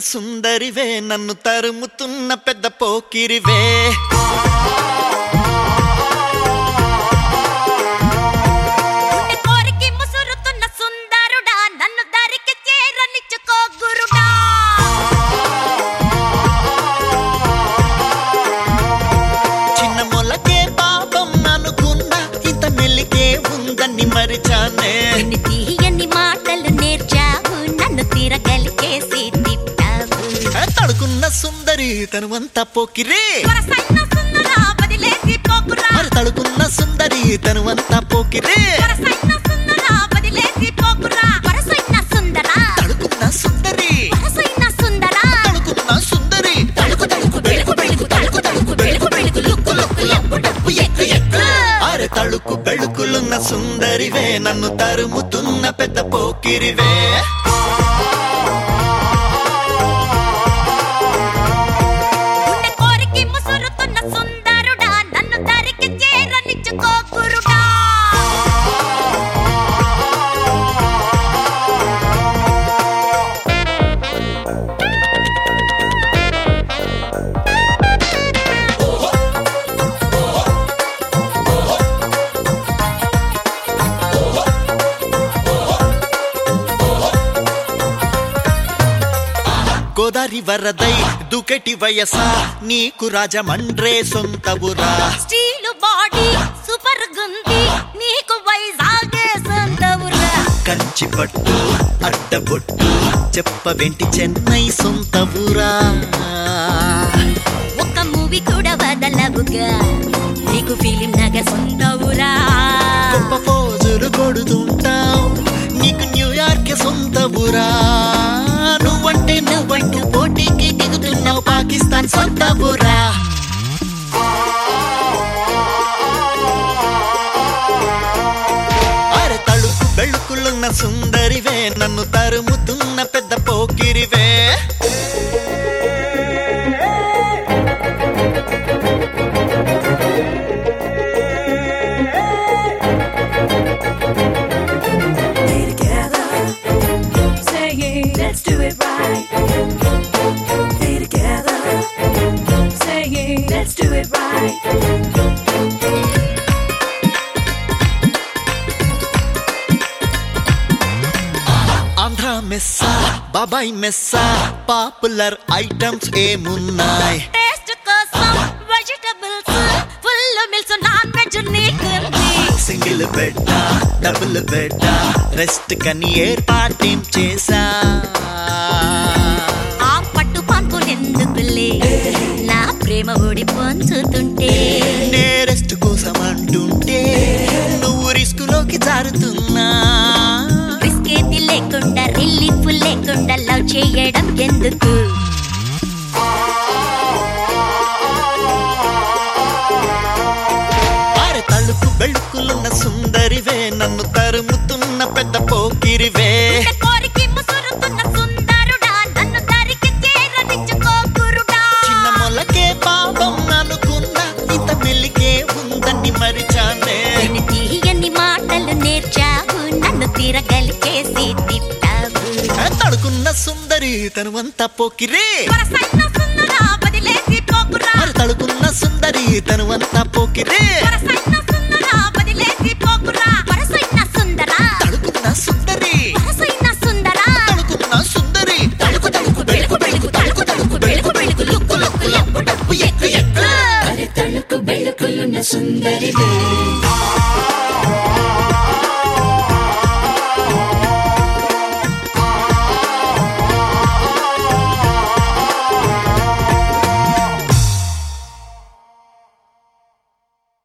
సుందరివే నన్ను తరుముతున్న పెద్ద పోకిరివే గుండె కోరికి ముసురుతున్న సుందరుడా నన్ను దరికి చేరనిచ్చుకో గురుడా చిన్న మొలకే పాపం అనుకున్నా ఇంత మెల్లికే ఉందని మరిచానే ఎన్ని తీయని మాటలు నేర్చావు నన్ను తిరగలికేసి తిట్టావు ఆ తడుకున్న సుందరి తనువంతా పోకిరే వరసైన సుందరా వదిలేసి పోకురా మరి తడుకున్న సుందరి తనువంతా పోకిరే వరసైన సుందరా వదిలేసి పోకురా వరసైన సుందరా తడుకున్న సుందరి వరసైన సుందరా తడుకున్న సుందరి తడుకు తడుకు బెళుకు బెళుకు తడుకు తడుకు బెళుకు బెళుకు లుక్కు లుక్కు లప్పు డప్పు ఎక్కు ఎక్కు అరే తడుకు బెళుకులున్న సుందరివే నన్ను తరుముతున్న పెద్ద పోకిరివే గుండె కోరికి ముసురుతున్న సుందరుడా నన్ను దరికి చేరనిచ్చుకో గురుడా గోదారి వరదై దుకటి వయస నీకు రాజమండ్రే సొంత ఊరా స్టీలు బాడీ సూపర్ గుంది నీకు వైజాగే సొంతవురా కంచి పట్టు అడ్డబొట్టు చెప్పవేంటి చెన్నై సొంత ఊరా ఒక్క మూవీ కూడా వదలవుగా నీకు ఫిలిం నగర్ సొంతవురా గొప్ప పోజులు కొడుతుంటావు నీకు న్యూయార్క్ సొంత ఊరా నువ్వంటే నువ్వంటూ పోటీకి దిగుతున్నావు పాకిస్తాన్ సొంత ఊరా అరే తలుపు బెళుకులున్న సుందరివే నన్ను తరుముతున్న పెద్ద పోకిరివే Stay together, saying let's do it right. Stay together, saying let's do it right. Andhra మెస్సా బాబాయ్ మెస్సా పాపులర్ ఐటమ్స్ ఏమున్నాయి టేస్ట్ కోసం vegetables full meals non veg నీకుంది single bed double bed rest కని ఏర్పాటేం చేసా ఆ పట్టు పంపులెందుకులే నా ప్రేమ ఒడి పొంచుతుంటే నే రెస్ట్ కోసం అంటుంటే నువ్వు రిస్క్ లోకి జారుతున్నా రిస్క్ ఏది లేకుండా రిలీఫ్ లేకుండా లవ్ చేయడం ఎందుకు అరే తలుపు బెళుకులున్న సుందరివే నన్ను తరుముతున్న పెద్ద పోకిరివే గుండె కోరికి ముసురుతున్న సుందరుడా నన్ను దరికి చేరనిచ్చుకో గురుడా చిన్న మొలకే పాపం అనుకున్నా ఇంత మెల్లికే ఉందని మరిచానే ఎన్ని తీయని మాటలు నేర్చావు నన్ను తిరగలికేసి తిట్టావు ఆ తడుకున్న సుందరి తనువంతా పోకిరే వరసైన సుందరా వదిలేసి పోకురా మరి తడుకున్న సుందరి తనువంతా పోకిరే వరసైన సుందరా వదిలేసి పోకురా వరసైన సుందరా తడుకున్న సుందరి వరసైన సుందరా తడుకున్న సుందరి తడుకు తడుకు బెళుకు బెళుకు తడుకు తడుకు బెళుకు బెళుకు లుక్కు లుక్కు లప్పు డప్పు ఎక్కు ఎక్కు తళుకు బెళుకులున్న సుందరివే